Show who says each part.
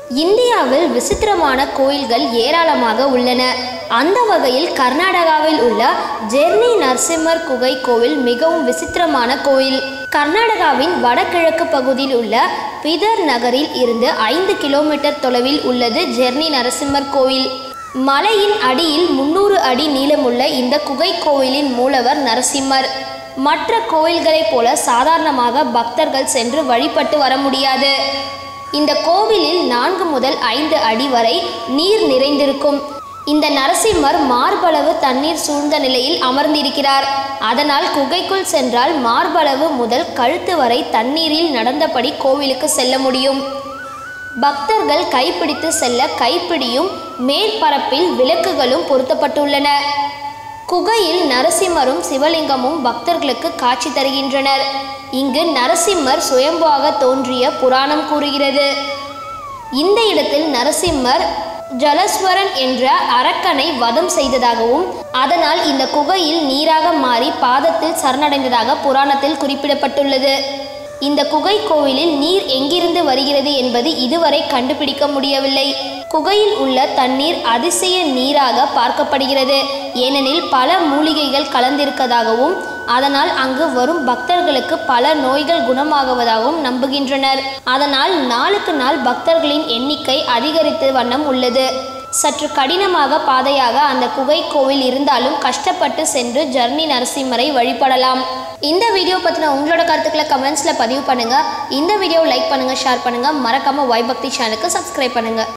Speaker 1: இந்தியாவில் விசித்திரமான கோயில்கள் ஏராளமாக உள்ளன அந்த வகையில் கர்நாடகாவில் உள்ள ஜெர்னி நரசிம்மர் குகை கோவில் மிகவும் விசித்திரமான கோயில் கர்நாடகாவின் வடகிழக்கு பகுதியில் உள்ள பிதர் நகரில் இருந்து ஐந்து கிலோமீட்டர் தொலைவில் உள்ளது ஜெர்னி நரசிம்மர் கோயில் மலையின் அடியில் முன்னூறு அடி நீளமுள்ள இந்த குகை கோயிலின் மூலவர் நரசிம்மர் மற்ற கோயில்களைப் போல சாதாரணமாக பக்தர்கள் சென்று வழிபட்டு வர முடியாது இந்த கோவிலில் நான்கு முதல் ஐந்து அடி வரை நீர் நிறைந்திருக்கும் இந்த நரசிம்மர் மார்பளவு தண்ணீர் சூழ்ந்த நிலையில் அமர்ந்திருக்கிறார் அதனால் குகைக்குள் சென்றால் மார்பளவு முதல் கழுத்து வரை தண்ணீரில் நடந்தபடி கோவிலுக்கு செல்ல முடியும் பக்தர்கள் கைப்பிடித்து செல்ல கைப்பிடியும் மேற்பரப்பில் விளக்குகளும் பொருத்தப்பட்டுள்ளன குகையில் நரசிம்மரும் சிவலிங்கமும் பக்தர்களுக்கு காட்சி தருகின்றனர் இங்கு நரசிம்மர் சுயம்பாக தோன்றிய புராணம் கூறுகிறது இந்த இடத்தில் நரசிம்மர் ஜலஸ்வரன் என்ற அரக்கனை வதம் செய்ததாகவும் அதனால் இந்த குகையில் நீராக மாறி பாதத்தில் சரணடைந்ததாக புராணத்தில் குறிப்பிடப்பட்டுள்ளது இந்த குகை கோவிலில் நீர் எங்கிருந்து வருகிறது என்பது இதுவரை கண்டுபிடிக்க முடியவில்லை குகையில் உள்ள தண்ணீர் அதிசய நீராக பார்க்கப்படுகிறது ஏனெனில் பல மூலிகைகள் கலந்திருக்கதாகவும் அதனால் அங்கு வரும் பக்தர்களுக்கு பல நோய்கள் குணமாகுவதாகவும் நம்புகின்றனர் அதனால் நாளுக்கு நாள் பக்தர்களின் எண்ணிக்கை அதிகரித்து வண்ணம் உள்ளது சற்று கடினமாக பாதையாக அந்த குகை கோவில் இருந்தாலும் கஷ்டப்பட்டு சென்று ஜர்னி நரசிம்மரை வழிபடலாம் இந்த வீடியோ பற்றின உங்களோட கருத்துக்களை கமெண்ட்ஸில் பதிவு பண்ணுங்கள் இந்த வீடியோவை லைக் பண்ணுங்கள் ஷேர் பண்ணுங்கள் மறக்காமல் வைபக்தி சேனலுக்கு சப்ஸ்கிரைப் பண்ணுங்கள்